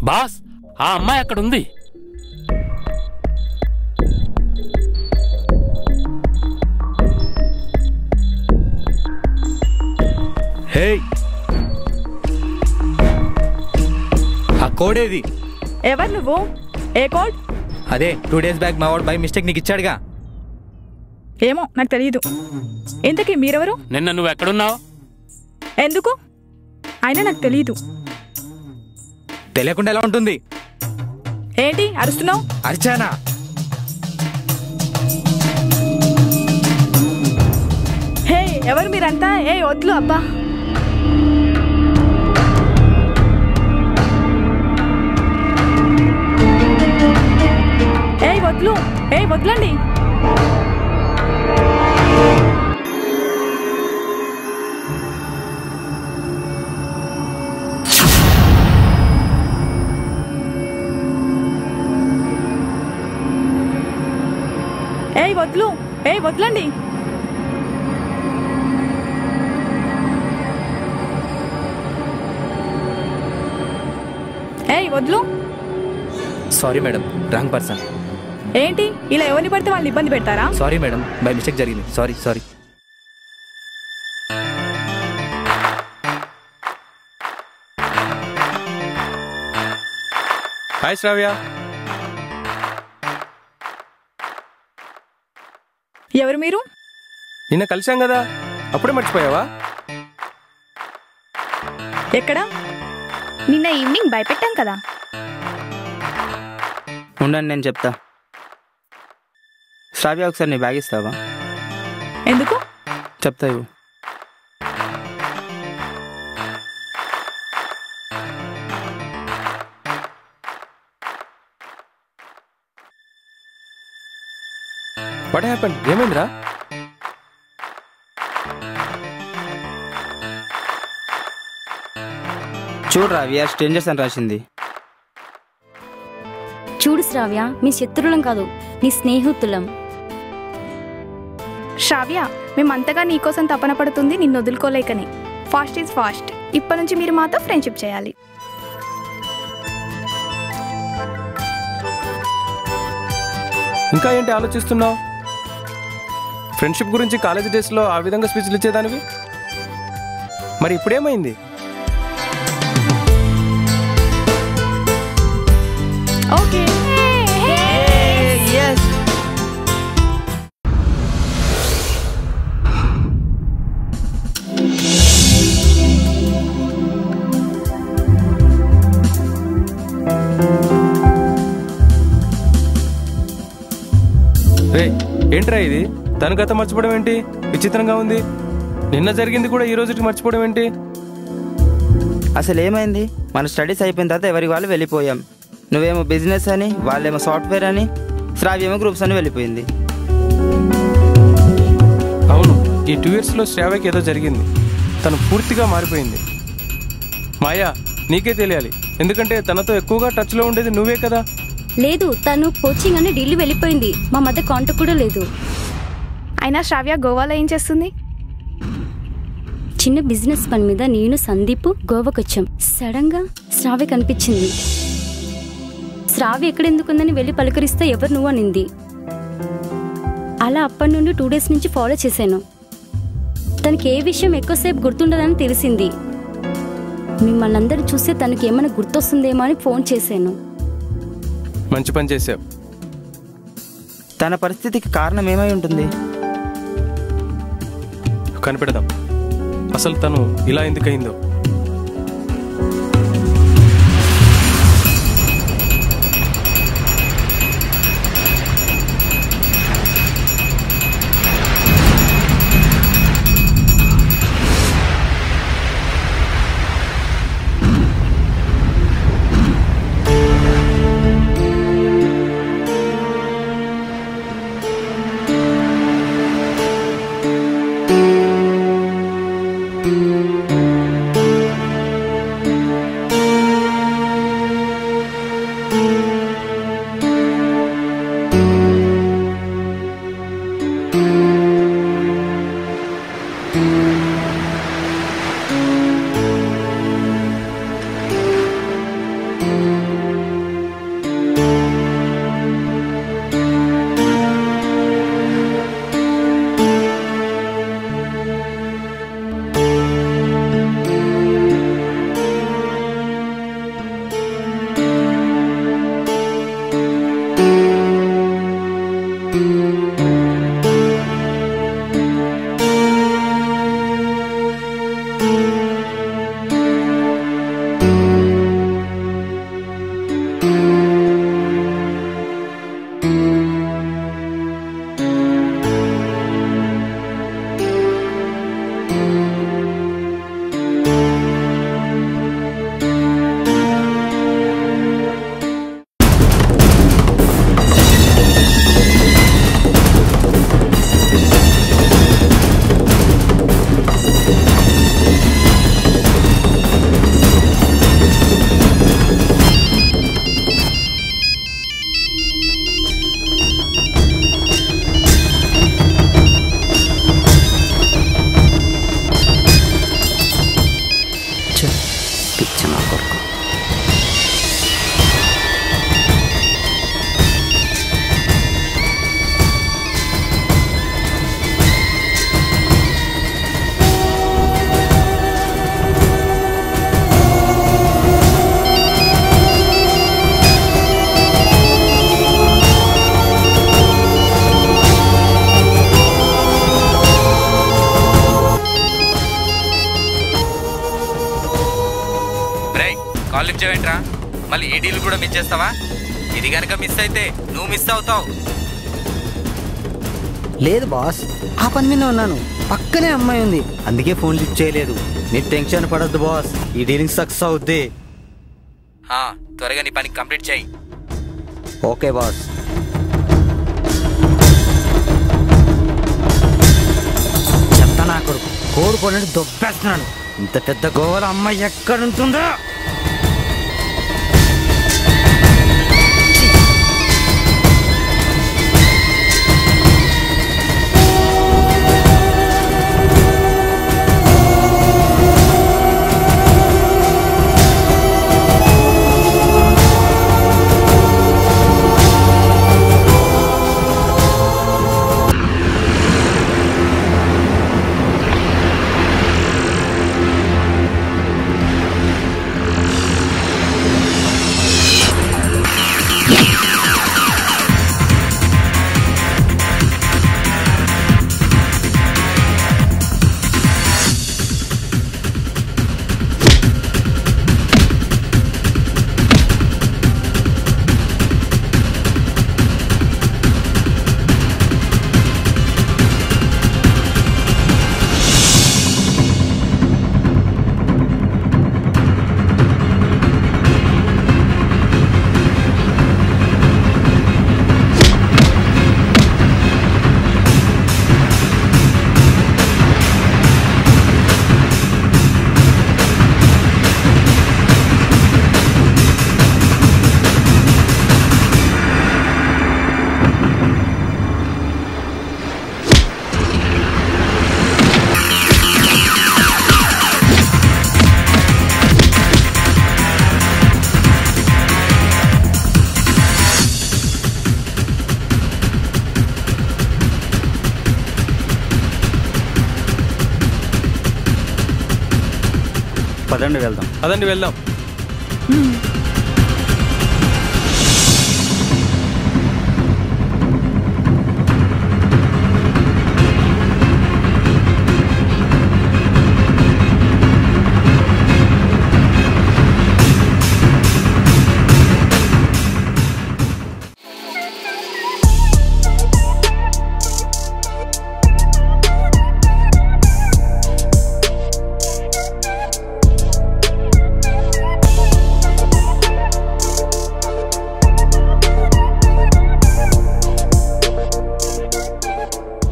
Boss ఆ అమ్మాయి అక్కడ ఉంది హే ఆ కోడ్ ఏది ఎవరు నువ్వు ఏ కోడ్ అదే టూ డేస్ బ్యాక్ మా వాడు బై మిస్టేక్ నీకు ఇచ్చాడుగా ఏమో నాకు తెలియదు ఇంతకీ మీరెవరు నిన్న నువ్వు ఎక్కడున్నావు ఎందుకు అయినా నాకు తెలియదు తెలియకుండా ఎలా ఉంటుంది ఏంటి అరుస్తున్నావు అర్చానా హే ఎవరు మీరంతా ఏ వద్దు అబ్బా ఏయ్ వద్లు ఏయ్ వద్లండి ఏయ్ వద్లు ఏయ్ వద్లండి ఏయ్ వద్లు సారీ మేడం రాంగ్ పర్సన్ ఏంటి ఇలా ఎవరిని పడితే వాళ్ళని ఇబ్బంది పెడతారా సారీ మేడం బై మిస్టేక్ జరిగింది సారీ సారీ హాయ్ శ్రావ్య ఎవరు మీరు నిన్న కలిసాం కదా అప్పుడే మర్చిపోయావా ఎక్కడ నిన్న ఈవినింగ్ భయపెట్టాం కదా ఉండండి నేను చెప్తా శ్రావ్య ఒకసారి నీ బ్యాగ్ ఇస్తావా ఎందుకు చెప్తా ఇవ్వు వాట్ హ్యాపెన్ ఏమైందిరా చూడరా వీఆర్ స్ట్రేంజర్స్ అని రాసింది చూడు శ్రావ్య మీ శత్రువులం కాదు నీ స్నేహితులం శ్రావ్య మేమంతగా నీకోసం తపన పడుతుంది నిన్ను వదులుకోలేకనే ఫాస్ట్ ఈజ్ ఫాస్ట్ ఇప్పటి నుంచి మీరు మాతో ఫ్రెండ్షిప్ చేయాలి ఇంకా ఏంటి ఆలోచిస్తున్నావు ఫ్రెండ్షిప్ గురించి కాలేజ్ డేస్లో ఆ విధంగా స్పీచ్లు ఇచ్చేదానివి మరి ఇప్పుడేమైంది ఓకే రే ఏంట్రా ఇది తన గత మర్చిపోవడం ఏంటి విచిత్రంగా ఉంది నిన్న జరిగింది కూడా ఈ రోజుకి మర్చిపోవడం ఏంటి అసలు ఏమైంది మన స్టడీస్ అయిపోయిన తర్వాత ఎవరికి వాళ్ళు వెళ్ళిపోయాం నువ్వేమో బిజినెస్ అని వాళ్ళేమో సాఫ్ట్వేర్ అని శ్రావ్య ఏమో గ్రూప్స్ అని వెళ్ళిపోయింది అవును ఈ టూ ఇయర్స్లో శ్రావ్యకి ఏదో జరిగింది తను పూర్తిగా మారిపోయింది మాయా నీకే తెలియాలి ఎందుకంటే తనతో ఎక్కువగా టచ్లో ఉండేది నువ్వే కదా లేదు తను కోచింగ్ అని ఢిల్లీ వెళ్ళిపోయింది మా మధ్య కాంటాక్ట్ కూడా లేదు అయినా శ్రావ్య గోవాలో ఏం చేస్తుంది చిన్న బిజినెస్ పని మీద నేను సందీప్ గోవాకి వచ్చాం సడన్ గా శ్రావ్య కనిపించింది శ్రావ్య ఎక్కడెందుకుందని వెళ్ళి పలకరిస్తే ఎవరు నువ్వు అనింది అలా అప్పటి నుండి టూ డేస్ నుంచి ఫాలో చేశాను తనకి ఏ విషయం ఎక్కువసేపు గుర్తుండదని తెలిసింది మిమ్మల్ని అందరూ చూస్తే తనకి ఏమైనా గుర్తొస్తుందేమో అని ఫోన్ చేశాను మంచి పని చేసావు తన పరిస్థితికి కారణం ఏమై ఉంటుంది కనిపెడదాం అసలు తను ఇలా ఎందుకయిందో లిఫ్ట్ చేయవేంట్రా మళ్ళీ ఈ డీల్ కూడా మిస్ చేస్తావా ఇది కనుక మిస్ అయితే నువ్వు మిస్ అవుతావు లేదు బాస్ ఆ పని మీద ఉన్నాను పక్కనే అమ్మాయి ఉంది అందుకే ఫోన్ లిఫ్ట్ చేయలేదు మీరు టెన్షన్ పడొద్దు బాస్ ఈ డీలింగ్ సక్సెస్ అవుద్ది ఆ, త్వరగా నీ పని కంప్లీట్ చేయి ఓకే బాస్ చెత్త నా కొడుకు కోరుకోనని దొబ్బేస్తున్నాను ఇంత పెద్ద గోవాల అమ్మాయి ఎక్కడుంటుందో పదండి వెళ్దాం అదండి వెళ్దాం హ్మ్.